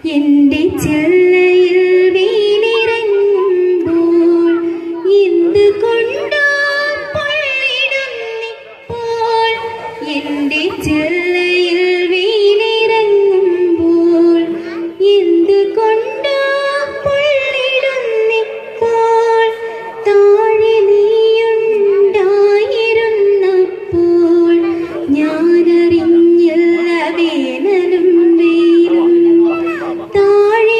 എന്റെ ചില്ലയിൽ വീണിറങ്ങുമ്പോൾ എന്ത് കൊണ്ടോ പൊള്ളിടുന്നിപ്പോൾ എന്റെ ചില്ലയിൽ വീണിറങ്ങുമ്പോൾ എന്ത് കൊണ്ടോ പൊള്ളിടുന്നിപ്പോൾ താഴെ നീയുണ്ടായിരുന്നപ്പോൾ ഞാനറിഞ്ഞില്ല വേനലും വെയിലും താഴെ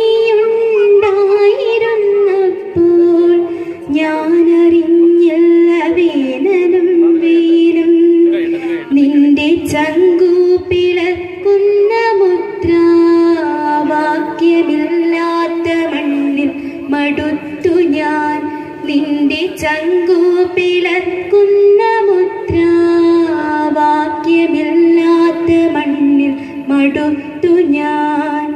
നീയുണ്ടായിരുന്നപ്പോൾ ഞാനറിഞ്ഞില്ല വേനലും വെയിലും നിന്റെ ചങ്കു പിളക്കുന്ന മുദ്രാവാക്യമില്ലാത്ത മണ്ണിൽ മടുത്തു ഞാൻ നിന്റെ ചങ്കു പിളക്കുന്ന മുദ്രാവാക്യമില്ലാത്ത മണ്ണിൽ മടുത്തു ഞാൻ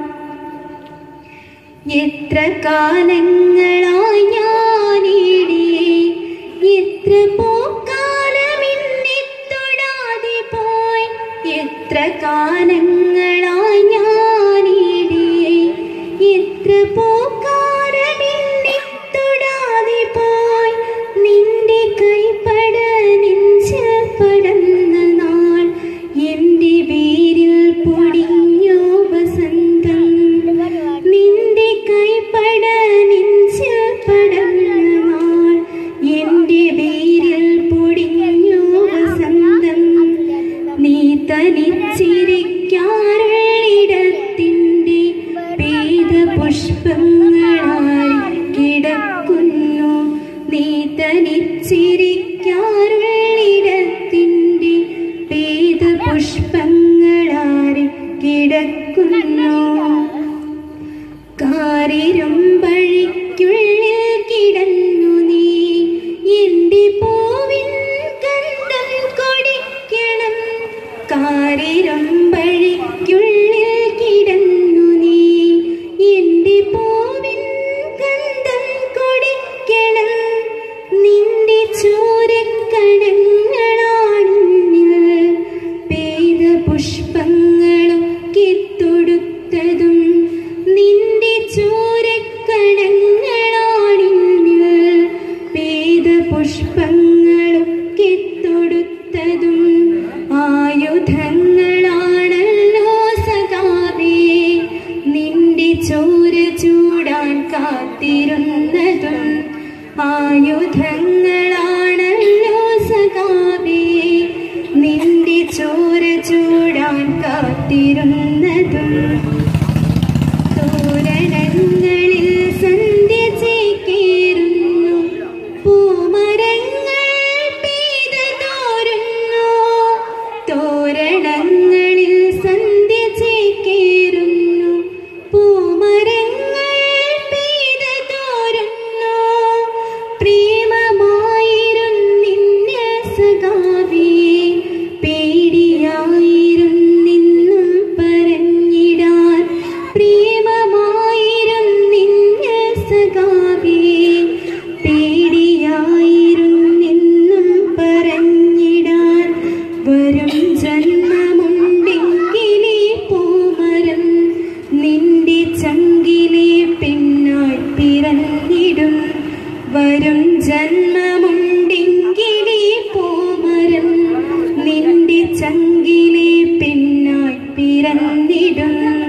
എത്ര കാലങ്ങളായി ഞാനിടെ എത്ര പോക്കാലമിന്നെ തൊടാതെ പോയി എത്ര കാലങ്ങളായി ഞാനിടെ എത്ര പോക്കാലമിന്നെ തൊടാതെ പോയി നിന്റെ കൈപ്പട നെഞ്ചപ്പടന്ന നാൾ എന്റെ പേരിൽ പൊടിഞ്ഞോ വസന്തം നിന്റെ കൈപ്പട നെഞ്ചിൽ പടന്ന നാൾ എന്റെ പേരിൽ പൊടിഞ്ഞു വസന്തം നീ തനിച്ചിരിക്കാറുള്ളിടത്തിന്റെ പേത പുഷ്പങ്ങളായി കിടക്കുന്നു നീ തനിച്ചിരിക്കാറുള്ളിടത്തിന്റെ പേത പുഷ്പങ്ങളായി കിടക്കുന്നു കാരിരുമ്പഴിക്കുള്ളിൽ കിടന്നു നീ എന്റെ പൂവിൻ ഗന്ധം കൊടിക്കണം കാരിരുമ്പഴിക്കുള്ളിൽ കിടന്നു നീ എന്റെ പൂവിൻ ഗന്ധം കൊടിക്കണം നിന്റെ ചോരക്കടങ്ങളാണിന്നിൽ പെയ്ത പുഷ്പങ്ങളൊക്കെ തൊടുത്തതും നിന്റെ ചോരക്കടങ്ങളാണിന്നിൽ പെയ്ത പുഷ്പങ്ങളൊക്കെ തൊടുത്തതും ആയുധങ്ങളാണല്ലോ സഖാവേ നിന്റെ ചോര ചൂടാൻ കാത്തിരുന്നതും ആയുധങ്ങളാണല്ലോ സഖാവേ നിന്റെ ചോര ചൂടാൻ കാത്തിരുന്നതും തോരണങ്ങളിൽ സന്ധ്യ ചേക്കേറുന്നു പൂമരങ്ങൾ പെയ്ത് തോരുന്നു തോരണങ്ങളിൽ സന്ധ്യ ചേക്കേറുന്നു പൂമരങ്ങൾ പെയ്ത് തോരുന്നു പ്രേമമായിരുന്നിന്ന സഖാവേ പേടിയായിരുന്നിന്നും പറഞ്ഞിടാൻ പ്രേമമായിരുന്നിന്ന സഖാവേ പേടിയായിരുന്നിന്നും പറഞ്ഞിടാൻ വരും ജന്മമുണ്ടെങ്കിലേ പൂമരം നിന്റെ ചങ്കിലെ പെണ്ണായി പിറന്നിടും വരും ജന്മമുണ്ടെങ്കിലേ പൂമരം നിന്റെ ചങ്കിലെ പെണ്ണായി പിറന്നിടും